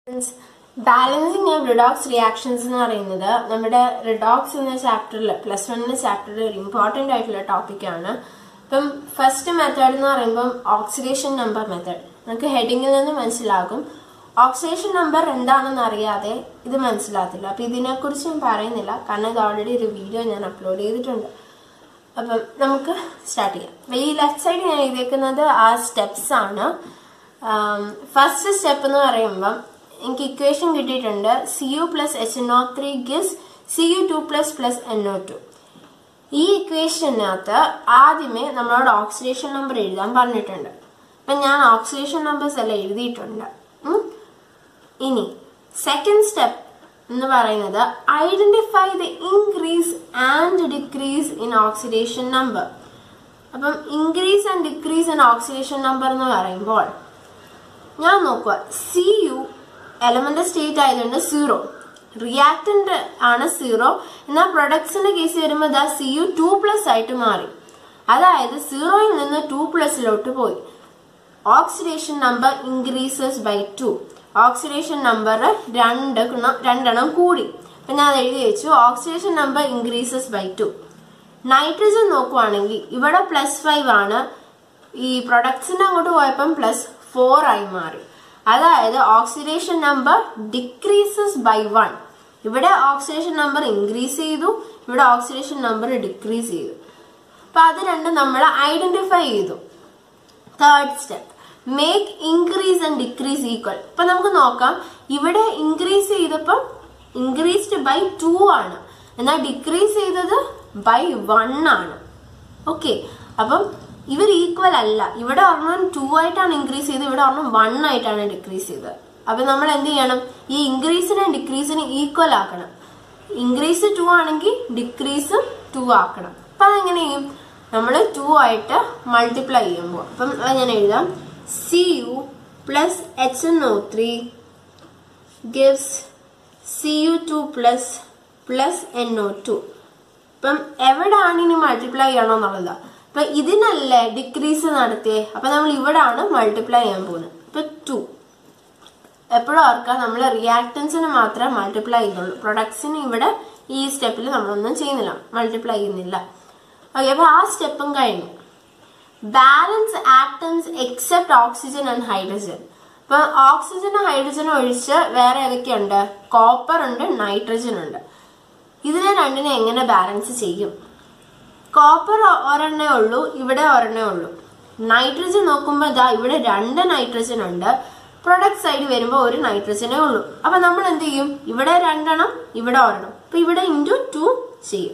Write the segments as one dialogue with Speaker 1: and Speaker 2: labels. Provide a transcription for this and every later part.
Speaker 1: Balancing of redox reactions എന്ന് പറയുന്നത് നമ്മുടെ റിഡോക്സ് എന്ന ചാപ്റ്ററിൽ പ്ലസ് വണ്ണിന്റെ ചാപ്റ്ററിൽ ഒരു ഇമ്പോർട്ടന്റ് ആയിട്ടുള്ള ടോപ്പിക്കാണ് ഇപ്പം ഫസ്റ്റ് മെത്തേഡ് എന്ന് പറയുമ്പം ഓക്സിഡേഷൻ നമ്പർ മെത്തേഡ് നമുക്ക് ഹെഡിങ്ങിൽ നിന്ന് മനസ്സിലാകും ഓക്സിഡേഷൻ നമ്പർ എന്താണെന്ന് അറിയാതെ ഇത് മനസ്സിലാകത്തില്ല അപ്പം ഇതിനെക്കുറിച്ച് ഞാൻ പറയുന്നില്ല കാരണം ഇത് ഓൾറെഡി ഒരു വീഡിയോ ഞാൻ അപ്ലോഡ് ചെയ്തിട്ടുണ്ട് അപ്പം നമുക്ക് സ്റ്റാർട്ട് ചെയ്യാം അപ്പൊ ഈ ലെഫ്റ്റ് സൈഡ് ഞാൻ എഴുതിയേക്കുന്നത് ആ സ്റ്റെപ്സ് ആണ് ഫസ്റ്റ് സ്റ്റെപ്പ് എന്ന് പറയുമ്പം എനിക്ക് ഇക്വേഷൻ കിട്ടിയിട്ടുണ്ട് C U plus H N O three gives C U two plus plus N O two ഈ ഇക്വേഷനകത്ത് ആദ്യമേ നമ്മളോട് ഓക്സിഡേഷൻ നമ്പർ എഴുതാൻ പറഞ്ഞിട്ടുണ്ട് അപ്പൊ ഞാൻ ഓക്സിഡേഷൻ നമ്പേഴ്സ് എല്ലാം എഴുതിയിട്ടുണ്ട് ഉം. ഇനി സെക്കൻഡ് സ്റ്റെപ്പ് എന്ന് പറയുന്നത് identify the increase and decrease in oxidation number അപ്പം increase and decrease in oxidation number എന്ന് പറയുമ്പോൾ ഞാൻ നോക്കുക സി യു എലമെന്റ് സ്റ്റേറ്റ് ആയതുകൊണ്ട് സീറോ റിയാക്ടന്റ് ആണ് സീറോ എന്നാൽ പ്രൊഡക്ട്സിന്റെ കേസ് വരുമ്പോൾ ദാ സി യു ടു പ്ലസ് ആയിട്ട് മാറി അതായത് സീറോയിൽ നിന്ന് ടു പ്ലസിലോട്ട് പോയി oxidation number increases by two oxidation number രണ്ട് ഗുണം രണ്ടെണ്ണം കൂടി അപ്പൊ ഞാൻ അത് എഴുതി വെച്ചു oxidation number increases by two nitrogen നോക്കുവാണെങ്കിൽ ഇവിടെ പ്ലസ് ഫൈവ് ആണ് ഈ പ്രൊഡക്ട്സിന് അങ്ങോട്ട് പോയപ്പം പ്ലസ് ഫോർ ആയി മാറി അതായത് oxidation number decreases by one ഇവിടെ ഓക്സിഡേഷൻ നമ്പർ ഇൻക്രീസ് ചെയ്തു ഇവിടെ ഓക്സിഡേഷൻ നമ്പർ ഡിക്രീസ് ചെയ്തു അപ്പൊ അത് രണ്ടും നമ്മൾ ഐഡന്റിഫൈ ചെയ്തു third step make increase and decrease equal ഇപ്പൊ നമുക്ക് നോക്കാം ഇവിടെ ഇൻക്രീസ് ചെയ്തപ്പം ഇൻക്രീസ്ഡ് ബൈ ടു ആണ് എന്നാൽ ഡിക്രീസ് ചെയ്തത് ബൈ വൺ ആണ് ഓക്കെ അപ്പം ഇവർ ഈക്വൽ അല്ല ഇവിടെ ഒരെണ്ണം ടു ആയിട്ടാണ് ഇൻക്രീസ് ചെയ്തത് ഇവിടെ ഒരെണ്ണം വൺ ആയിട്ടാണ് ഡിക്രീസ് ചെയ്തത് അപ്പൊ നമ്മൾ എന്ത് ചെയ്യണം ഈ ഇൻക്രീസിനെ ഡിക്രീസിനെ ഈക്വൽ ആക്കണം ഇൻക്രീസ് ടു ആണെങ്കിൽ ഡിക്രീസും ടു ആക്കണം അപ്പൊ അതെങ്ങനെ ചെയ്യും നമ്മൾ ടു ആയിട്ട് മൾട്ടിപ്ലൈ ചെയ്യുമ്പോൾ അപ്പം അത് ഞാൻ എഴുതാം C U plus H N O three gives C U two plus plus N O two ഇപ്പം എവിടാണ് ഇനി മൾട്ടിപ്ലൈ ചെയ്യണമെന്നുള്ളതാ അപ്പൊ ഇതിനല്ലേ ഡിക്രീസ് നടത്തിയേ അപ്പൊ നമ്മൾ ഇവിടാണ് മൾട്ടിപ്ലൈ ചെയ്യാൻ പോകുന്നത് ഇപ്പൊ ടു എപ്പോഴും ഓർക്കുക നമ്മൾ റിയാക്ടൻസിന് മാത്രമേ മൾട്ടിപ്ലൈ ചെയ്യുന്നുള്ളൂ പ്രൊഡക്ട്സിന് ഇവിടെ ഈ സ്റ്റെപ്പിൽ നമ്മളൊന്നും ചെയ്യുന്നില്ല മൾട്ടിപ്ലൈ ചെയ്യുന്നില്ല ഓക്കെ അപ്പൊ ആ സ്റ്റെപ്പും കഴിഞ്ഞു balance atoms except oxygen and hydrogen ഇപ്പൊ ഓക്സിജനും ഹൈഡ്രജനും ഒഴിച്ച് വേറെ ഏതൊക്കെയുണ്ട് കോപ്പർ ഉണ്ട് നൈട്രജൻ ഉണ്ട് ഇതിനെ രണ്ടിനെ എങ്ങനെ ബാലൻസ് ചെയ്യും കോപ്പർ ഒരെണ്ണേ ഉള്ളൂ ഇവിടെ ഒരെണ്ണേ ഉള്ളൂ നൈട്രജൻ നോക്കുമ്പോൾ ഇതാ ഇവിടെ രണ്ട് നൈട്രജൻ ഉണ്ട് പ്രൊഡക്റ്റ് സൈഡ് വരുമ്പോൾ ഒരു നൈട്രജനേ ഉള്ളൂ അപ്പൊ നമ്മൾ എന്ത് ചെയ്യും ഇവിടെ രണ്ടെണ്ണം ഇവിടെ ഒരെണ്ണം അപ്പൊ ഇവിടെ ഇൻറ്റു ടു ചെയ്യും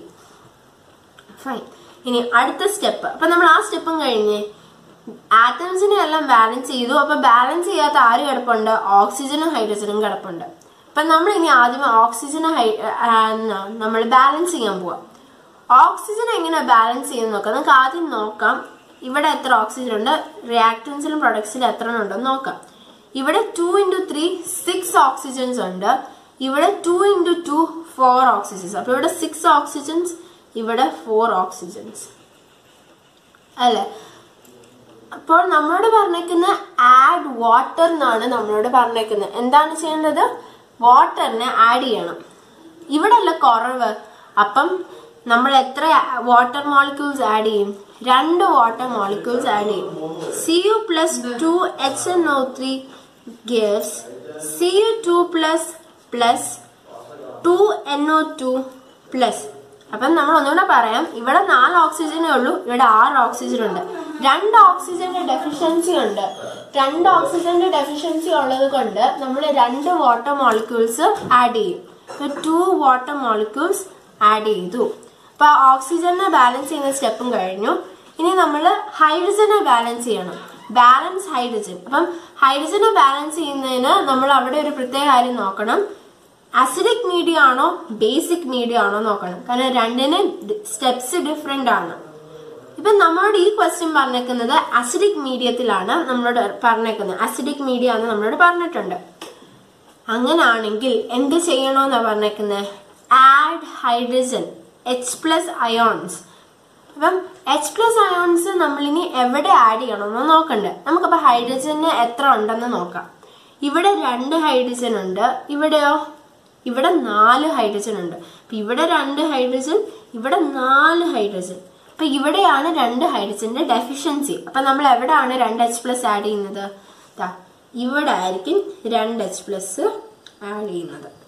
Speaker 1: ഫൈൻ ഇനി അടുത്ത സ്റ്റെപ്പ് അപ്പൊ നമ്മൾ ആ സ്റ്റെപ്പും കഴിഞ്ഞ് ആറ്റംസിനെ എല്ലാം ബാലൻസ് ചെയ്തു അപ്പൊ ബാലൻസ് ചെയ്യാത്ത ആര് കിടപ്പുണ്ട് ഓക്സിജനും ഹൈഡ്രജനും കിടപ്പുണ്ട് അപ്പൊ നമ്മൾ ഇനി ആദ്യം ഓക്സിജനും നമ്മൾ ബാലൻസ് ചെയ്യാൻ പോവാം ഓക്സിജൻ എങ്ങനെ ബാലൻസ് ചെയ്യുന്ന നോക്കാം നമുക്ക് ആദ്യം നോക്കാം ഇവിടെ എത്ര ഓക്സിജൻ ഉണ്ട് റിയാക്ടൻസിലും പ്രൊഡക്ട്സിലും എത്ര ഉണ്ടെന്ന് നോക്കാം ഇവിടെ two into three six oxygens ഉണ്ട് ഇവിടെ two into two four oxygens അപ്പൊ ഇവിടെ സിക്സ് ഓക്സിജൻസ് ഇവിടെ ഫോർ ഓക്സിജൻസ് അല്ലെ അപ്പോൾ നമ്മളോട് പറഞ്ഞേക്കുന്ന ആഡ് വാട്ടർ എന്നാണ് നമ്മളോട് പറഞ്ഞേക്കുന്നത് എന്താണ് ചെയ്യേണ്ടത് വാട്ടറിനെ ആഡ് ചെയ്യണം ഇവിടെ അല്ല കുറവ് അപ്പം നമ്മൾ എത്ര വാട്ടർ മോളിക്യൂൾസ് ആഡ് ചെയ്യും രണ്ട് വാട്ടർ മോളിക്യൂൾസ് ആഡ് ചെയ്യും C U plus two H N O three gives C U two plus plus two N O two plus അപ്പം നമ്മൾ ഒന്നുകൂടെ പറയാം ഇവിടെ നാല് ഓക്സിജനേ ഉള്ളൂ ഇവിടെ ആറ് ഓക്സിജൻ ഉണ്ട് രണ്ട് ഓക്സിജന്റെ ഡെഫിഷ്യൻസി ഉണ്ട് രണ്ട് ഓക്സിജന്റെ ഡെഫിഷ്യൻസി ഉള്ളത് കൊണ്ട് നമ്മൾ രണ്ട് വാട്ടർ മോളിക്യൂൾസ് ആഡ് ചെയ്യും ഇപ്പൊ ടു വാട്ടർ മോളിക്യൂൾസ് ആഡ് ചെയ്തു അപ്പൊ ഓക്സിജനെ ബാലൻസ് ചെയ്യുന്ന സ്റ്റെപ്പും കഴിഞ്ഞു ഇനി നമ്മൾ ഹൈഡ്രജനെ ബാലൻസ് ചെയ്യണം ബാലൻസ് ഹൈഡ്രജൻ അപ്പം ഹൈഡ്രജനെ ബാലൻസ് ചെയ്യുന്നതിന് നമ്മൾ അവിടെ ഒരു പ്രത്യേക കാര്യം നോക്കണം അസിഡിക് മീഡിയ ആണോ ബേസിക് മീഡിയ ആണോ നോക്കണം കാരണം രണ്ടിന് സ്റ്റെപ്സ് ഡിഫറെന്റ് ആണ് ഇപ്പൊ നമ്മളോട് ഈ ക്വസ്റ്റ്യൻ പറഞ്ഞേക്കുന്നത് അസിഡിക് മീഡിയത്തിലാണ് നമ്മളോട് പറഞ്ഞേക്കുന്നത് അസിഡിക് മീഡിയ എന്ന് നമ്മളോട് പറഞ്ഞിട്ടുണ്ട് അങ്ങനാണെങ്കിൽ എന്ത് ചെയ്യണോന്നാ പറഞ്ഞേക്കുന്നത് add hydrogen H plus ions അപ്പം എച്ച് പ്ലസ് അയോൺസ് നമ്മളിനി എവിടെ ആഡ് ചെയ്യണമെന്ന് നോക്കണ്ടേ നമുക്കപ്പോൾ ഹൈഡ്രജന് എത്ര ഉണ്ടെന്ന് നോക്കാം ഇവിടെ രണ്ട് ഹൈഡ്രജൻ ഉണ്ട് ഇവിടെയോ ഇവിടെ നാല് ഹൈഡ്രജൻ ഉണ്ട് അപ്പൊ ഇവിടെ രണ്ട് ഹൈഡ്രജൻ ഇവിടെ നാല് ഹൈഡ്രജൻ അപ്പൊ ഇവിടെയാണ് രണ്ട് ഹൈഡ്രജന്റെ ഡെഫിഷ്യൻസി അപ്പൊ നമ്മൾ എവിടെയാണ് രണ്ട് എച്ച് പ്ലസ് ആഡ് ചെയ്യുന്നത് ദാ ഇവിടെ ആയിരിക്കും രണ്ട് എച്ച് പ്ലസ് ആഡ് ചെയ്യുന്നത്